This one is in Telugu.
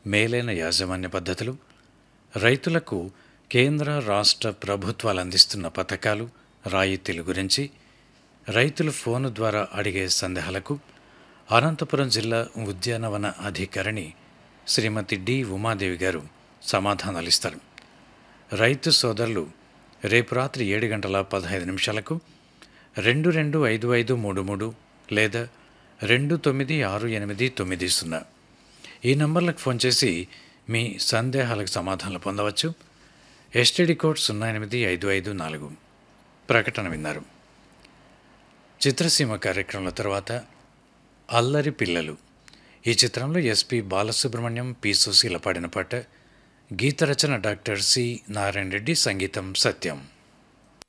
మేలైన యాజమాన్య పద్ధతులు రైతులకు కేంద్ర రాష్ట్ర ప్రభుత్వాలు అందిస్తున్న పథకాలు రాయితీల గురించి రైతులు ఫోను ద్వారా అడిగే సందేహాలకు అనంతపురం జిల్లా ఉద్యానవన అధికారిణి శ్రీమతి డి ఉమాదేవి గారు సమాధానాలు ఇస్తారు రైతు సోదరులు రేపు రాత్రి ఏడు గంటల పదహైదు నిమిషాలకు రెండు రెండు ఐదు ఐదు మూడు మూడు లేదా రెండు తొమ్మిది ఆరు ఎనిమిది తొమ్మిది సున్నా ఈ నంబర్లకు ఫోన్ చేసి మీ సందేహాలకు సమాధానాలు పొందవచ్చు ఎస్టీడీ కోడ్ సున్నా ఎనిమిది ఐదు ఐదు నాలుగు ప్రకటన విన్నారు చిత్రసీమ కార్యక్రమంలో తర్వాత అల్లరి పిల్లలు ఈ చిత్రంలో ఎస్పి బాలసుబ్రహ్మణ్యం పి సుశీల పాడిన పాట గీత రచన డాక్టర్ సి నారాయణ రెడ్డి సంగీతం సత్యం